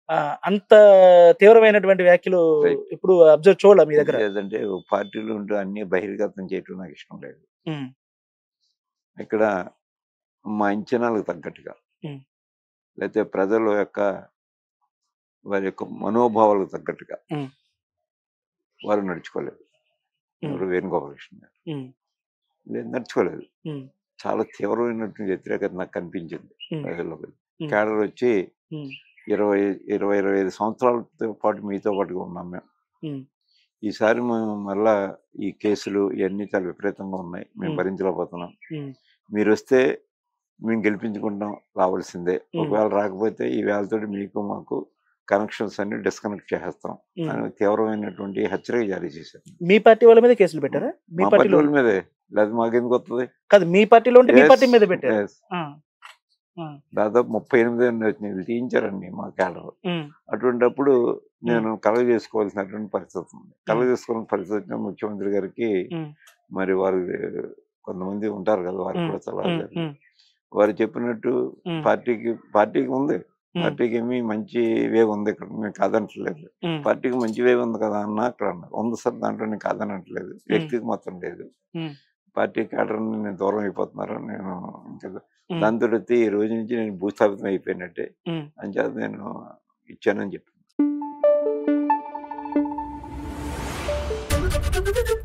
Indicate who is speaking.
Speaker 1: ఆ, అంత తీవ్రమైనటువంటి వ్యాఖ్యలు
Speaker 2: Right.
Speaker 1: ఇప్పుడు అబ్జర్వ్ చూడాలి మీ దగ్గర
Speaker 2: లేదంటే ఒక పార్టీలు ఉంటూ అన్ని బహిర్గతం చేయటం నాకు ఇష్టం లేదు
Speaker 1: ఉమ్,
Speaker 2: ఇక్కడ మా అంచనాలకు తగ్గట్టుగా
Speaker 1: ఉమ్.
Speaker 2: లేకపోతే ప్రజల యొక్క వారి యొక్క మనోభావాలకు తగ్గట్టుగా
Speaker 1: ఉమ్.
Speaker 2: వారు నడుచుకోలేదు
Speaker 1: ఉమ్.
Speaker 2: ఎవరు వేణుగోపాలకృష్ణ గారు
Speaker 1: ఉమ్,
Speaker 2: లేదు నడుచుకోలేదు
Speaker 1: ఉమ్,
Speaker 2: చాలా తీవ్రమైనటువంటి వ్యతిరేకత నాకు కనిపించింది
Speaker 1: ఉమ్,
Speaker 2: ప్రజల్లోకి
Speaker 1: ఉమ్.
Speaker 2: కేడర్ వచ్చి
Speaker 1: ఉమ్,
Speaker 2: ఇరవై ఇరవై ఇరవై ఐదు సంవత్సరాలతో పాటు మీతో పాటుగా ఉన్నాం మేము
Speaker 1: ఉమ్,
Speaker 2: ఈసారి మేము మళ్ళా ఈ కేసులు ఇవన్నీ చాలా విపరీతంగా ఉన్నాయి మేము
Speaker 1: మ్.
Speaker 2: భరించలేకపోతున్నాం
Speaker 1: ఉమ్,
Speaker 2: మీరు వస్తే మేము గెలిపించుకుంటాం రావాల్సిందే
Speaker 1: మ్.
Speaker 2: ఒకవేళ రాకపోతే ఈ వేళతో మీకు మాకు కనెక్షన్స్ అన్ని డిస్కనెక్ట్ చేసేస్తాం
Speaker 1: ఉమ్.
Speaker 2: అని తీవ్రమైనటువంటి హెచ్చరిక జారీ చేశారు
Speaker 1: మీ పార్టీ వాళ్ళ మీద కేసులు పెట్టారా మీ
Speaker 2: మా పార్టీ
Speaker 1: పార్టీలో
Speaker 2: వాళ్ళ మీదే లేదా మాకెందుకు వస్తుంది
Speaker 1: కాదు మీ పార్టీలో ఉంటే మీ
Speaker 2: Yes,
Speaker 1: పార్టీ మీద పెట్టారు
Speaker 2: yes.
Speaker 1: ఆ, ఆ,
Speaker 2: దాదాపు ముప్పై ఎనిమిది వచ్చినాయి తీయించారండి మా కేడర్
Speaker 1: ఉమ్,
Speaker 2: అటువంటప్పుడు నేను కలగ చేసుకోవాల్సినటువంటి పరిస్థితి ఉంది కలగ చేసుకోవాల్సిన పరిస్థితి వచ్చిన ముఖ్యమంత్రి గారికి
Speaker 1: ఉమ్,
Speaker 2: మరి వారు కొంతమంది ఉంటారు కదా వారు
Speaker 1: ఉమ్,
Speaker 2: కూడా సలహా
Speaker 1: ఉమ్,
Speaker 2: ఇచ్చారు.
Speaker 1: ఉమ్,
Speaker 2: వారు చెప్పినట్టు
Speaker 1: ఉమ్,
Speaker 2: పార్టీకి పార్టీకి ఉంది
Speaker 1: ఉమ్,
Speaker 2: పార్టీకి ఏమి మంచి వేవ్ ఉంది ఇక్కడ నేను కాదనట్లేదు
Speaker 1: ఉమ్,
Speaker 2: పార్టీకి మంచి వేవ్ ఉంది కదా అన్న అక్కడ అన్నారు ఉంది సార్ దాంట్లో నేను కాదనట్లేదు వ్యక్తికి మాత్రం లేదు
Speaker 1: ఉమ్,
Speaker 2: పార్టీ క్యాడర్ నేను దూరం అయిపోతున్నారు నేను ఇంకా
Speaker 1: ఉమ్,
Speaker 2: దాంతో అయితే ఈ రోజు నుంచి నేను భూస్థాపితం అయిపోయినట్టే
Speaker 1: ఉమ్.
Speaker 2: అని చేత నేను ఇచ్చానని చెప్పి
Speaker 3: Thank you.